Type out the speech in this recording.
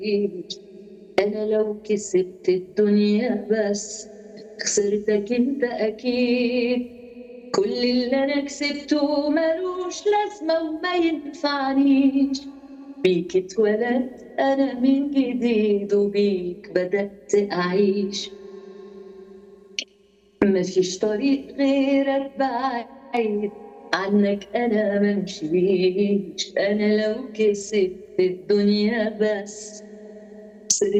أنا لو كسبت الدنيا بس خسرتك انت أكيد كل اللي أنا كسبته ملوش لازمة وما ينفعنيش بيك اتولدت أنا من جديد وبيك بدأت أعيش مفيش طريق غيرك بعيد عنك أنا ممشيش أنا لو كسبت الدنيا بس